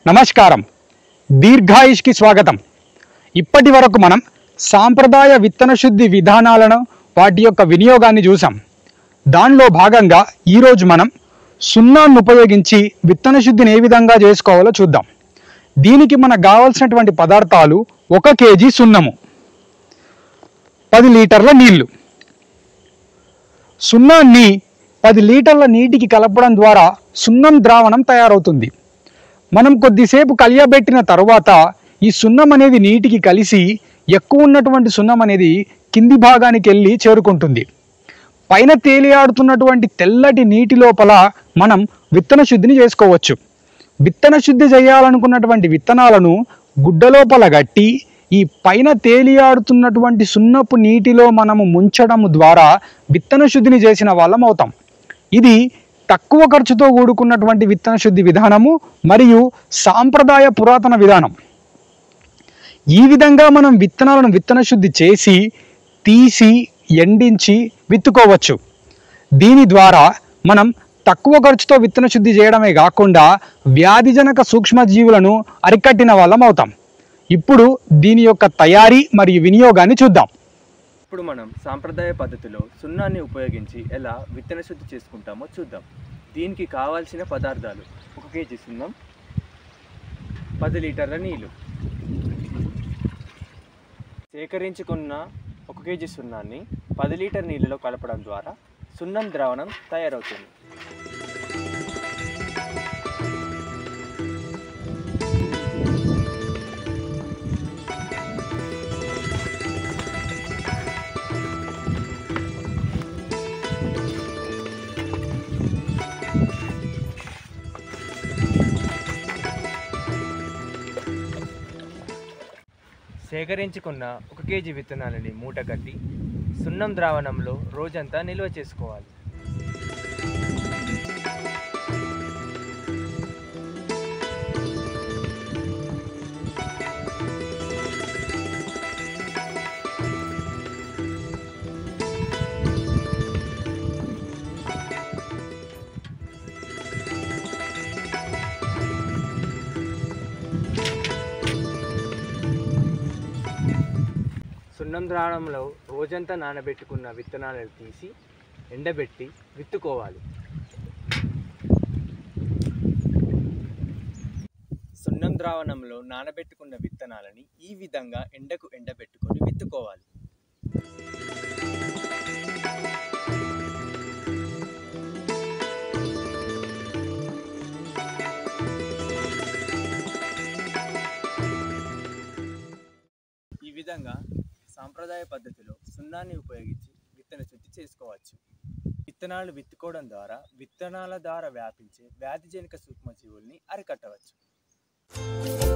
నమస్కారం దీర్ఘాయుష్కి స్వాగతం ఇప్పటి వరకు మనం సాంప్రదాయ విత్తన శుద్ధి విధానాలను వాటి యొక్క వినియోగాన్ని చూసాం దానిలో భాగంగా ఈరోజు మనం సున్నాన్ని ఉపయోగించి విత్తన శుద్ధిని ఏ విధంగా చేసుకోవాలో చూద్దాం దీనికి మనకు కావాల్సినటువంటి పదార్థాలు ఒక కేజీ సున్నము పది లీటర్ల నీళ్లు సున్నాన్ని పది లీటర్ల నీటికి కలపడం ద్వారా సున్నం ద్రావణం తయారవుతుంది మనం కొద్దిసేపు కలియబెట్టిన తర్వాత ఈ సున్నం అనేది నీటికి కలిసి ఎక్కువ ఉన్నటువంటి సున్నం అనేది కింది భాగానికి వెళ్ళి చేరుకుంటుంది పైన తేలియాడుతున్నటువంటి తెల్లటి నీటి లోపల మనం విత్తన శుద్ధిని చేసుకోవచ్చు విత్తన శుద్ధి చేయాలనుకున్నటువంటి విత్తనాలను గుడ్డ లోపల గట్టి ఈ పైన తేలియాడుతున్నటువంటి సున్నపు నీటిలో మనము ముంచడం ద్వారా విత్తన శుద్ధిని చేసిన వాళ్ళం అవుతాం ఇది తక్కువ ఖర్చుతో కూడుకున్నటువంటి విత్తన శుద్ధి విధానము మరియు సాంప్రదాయ పురాతన విధానం ఈ విధంగా మనం విత్తనాలను విత్తన శుద్ధి చేసి తీసి ఎండించి విత్తుకోవచ్చు దీని ద్వారా మనం తక్కువ ఖర్చుతో విత్తన శుద్ధి చేయడమే కాకుండా వ్యాధిజనక సూక్ష్మజీవులను అరికట్టిన వాళ్ళం అవుతాం ఇప్పుడు దీని యొక్క తయారీ మరియు వినియోగాన్ని చూద్దాం ఇప్పుడు మనం సాంప్రదాయ పద్ధతిలో సున్నాన్ని ఉపయోగించి ఎలా విత్తన శుద్ధి చేసుకుంటామో చూద్దాం దీనికి కావాల్సిన పదార్థాలు ఒక కేజీ సున్నం పది లీటర్ల నీళ్ళు సేకరించుకున్న ఒక కేజీ సున్నాన్ని పది లీటర్ నీళ్ళలో కలపడం ద్వారా సున్నం ద్రావణం తయారవుతుంది సేకరించుకున్న ఒక కేజీ విత్తనాలని మూట కట్టి సున్నం ద్రావణంలో రోజంతా నిల్వ చేసుకోవాలి సున్నం ద్రావణంలో రోజంతా నానబెట్టుకున్న విత్తనాలను తీసి ఎండబెట్టి విత్తుకోవాలి సున్నం ద్రావణంలో నానబెట్టుకున్న విత్తనాలని ఈ విధంగా ఎండకు ఎండబెట్టుకొని విత్తుకోవాలి ఈ విధంగా సాంప్రదాయ పద్ధతిలో సున్నాన్ని ఉపయోగించి విత్తన శుద్ధి చేసుకోవచ్చు విత్తనాలు విత్తుకోవడం ద్వారా విత్తనాల ద్వారా వ్యాపించే వ్యాధిజనక సూక్ష్మజీవుల్ని అరికట్టవచ్చు